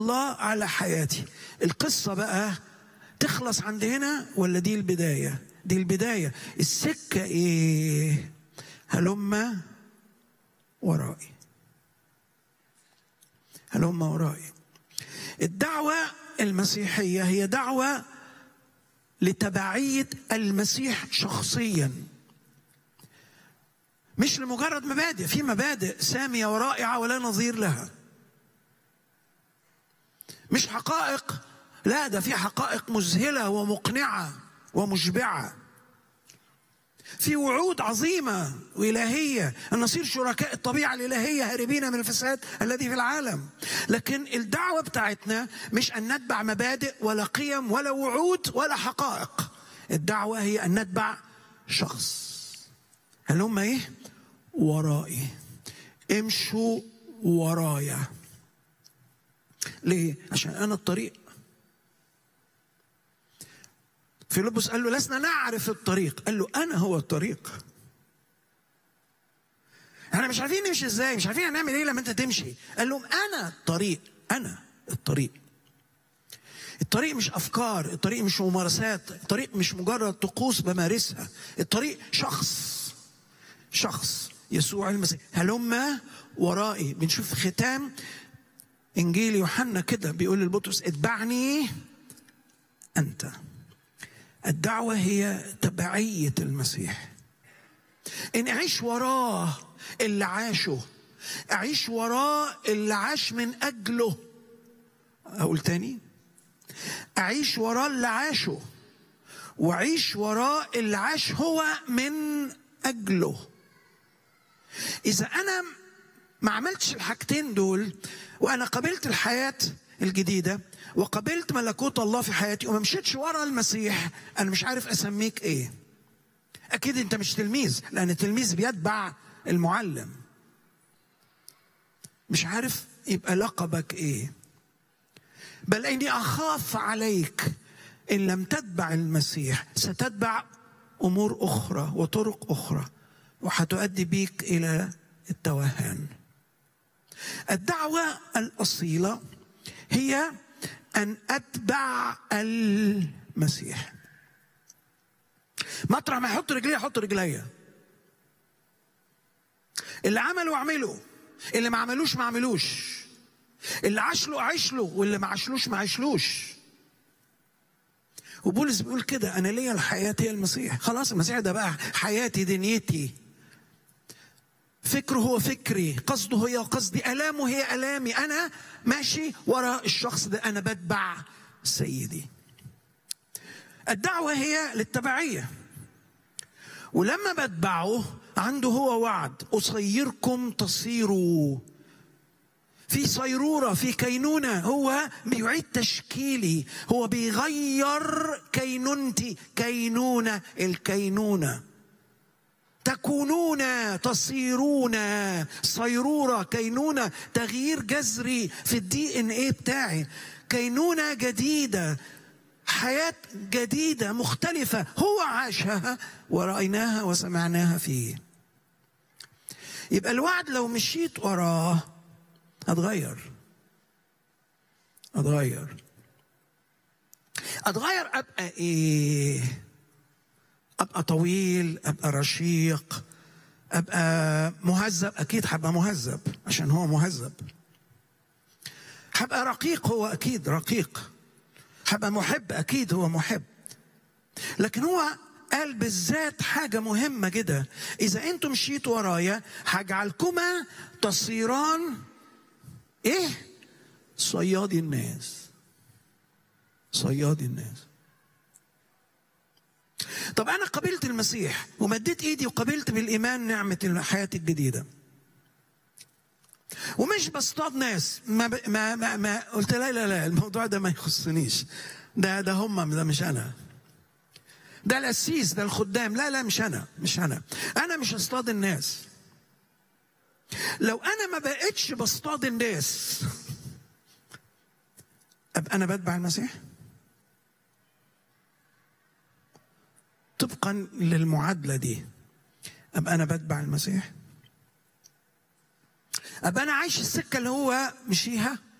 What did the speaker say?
الله على حياتي القصة بقى تخلص عند هنا ولا دي البداية دي البداية السكة ايه هلم ورائي هلم ورائي الدعوة المسيحية هي دعوة لتبعية المسيح شخصيا مش لمجرد مبادئ في مبادئ سامية ورائعة ولا نظير لها مش حقائق لا ده في حقائق مذهلة ومقنعة ومشبعة في وعود عظيمة وإلهية أن نصير شركاء الطبيعة الإلهية هاربين من الفساد الذي في العالم لكن الدعوة بتاعتنا مش أن نتبع مبادئ ولا قيم ولا وعود ولا حقائق الدعوة هي أن نتبع شخص هل هم إيه؟ ورائي امشوا ورايا ليه؟ عشان أنا الطريق فيلبس قال له لسنا نعرف الطريق قال له أنا هو الطريق احنا مش عارفين نمشي ازاي مش عارفين هنعمل ايه لما انت تمشي قال لهم انا الطريق انا الطريق الطريق مش افكار الطريق مش ممارسات الطريق مش مجرد طقوس بمارسها الطريق شخص شخص يسوع المسيح هلم ورائي بنشوف ختام انجيل يوحنا كده بيقول لبطرس اتبعني انت الدعوه هي تبعيه المسيح ان اعيش وراه اللي عاشه اعيش وراه اللي عاش من اجله اقول تاني اعيش وراه اللي عاشه واعيش وراه اللي عاش هو من اجله اذا انا ما عملتش الحاجتين دول وانا قبلت الحياه الجديده وقبلت ملكوت الله في حياتي وما مشيتش ورا المسيح انا مش عارف اسميك ايه اكيد انت مش تلميذ لان التلميذ بيتبع المعلم مش عارف يبقى لقبك ايه بل اني اخاف عليك ان لم تتبع المسيح ستتبع امور اخرى وطرق اخرى وهتؤدي بيك الى التوهان الدعوه الاصيله هي ان اتبع المسيح مطرح ما يحط رجليه يحط رجليا اللي عمله اعمله اللي ما عملوش ما عملوش اللي عاش له عاش له واللي ما عاشلوش ما عاشلوش وبولس بيقول كده انا ليا الحياه هي المسيح خلاص المسيح ده بقى حياتي دنيتي فكره هو فكري قصده هي قصدي الامه هي الامي انا ماشي ورا الشخص ده انا بتبع سيدي الدعوه هي للتبعيه ولما بتبعه عنده هو وعد أصيركم تصيروا في صيرورة في كينونة هو بيعيد تشكيلي هو بيغير كينونتي كينونة الكينونة تكونون تصيرون صيرورة كينونة تغيير جذري في الدي ان ايه بتاعي كينونة جديدة حياة جديدة مختلفة هو عاشها ورأيناها وسمعناها فيه يبقى الوعد لو مشيت وراه أتغير أتغير أتغير أبقى إيه أبقى طويل أبقى رشيق أبقى مهذب أكيد هبقى مهذب عشان هو مهذب هبقى رقيق هو أكيد رقيق هبقى محب اكيد هو محب لكن هو قال بالذات حاجه مهمه جدا اذا انتم مشيتوا ورايا هجعلكما تصيران ايه صيادي الناس صيادي الناس طب انا قبلت المسيح ومديت ايدي وقبلت بالايمان نعمه الحياه الجديده ومش بصطاد ناس ما, ب... ما, ما, ما قلت لا لا لا الموضوع ده ما يخصنيش ده ده هم ده مش انا ده القسيس ده الخدام لا لا مش انا مش انا انا مش اصطاد الناس لو انا ما بقتش بصطاد الناس ابقى انا بتبع المسيح طبقا للمعادله دي ابقى انا بتبع المسيح ابقى انا عايش السكه اللي هو مشيها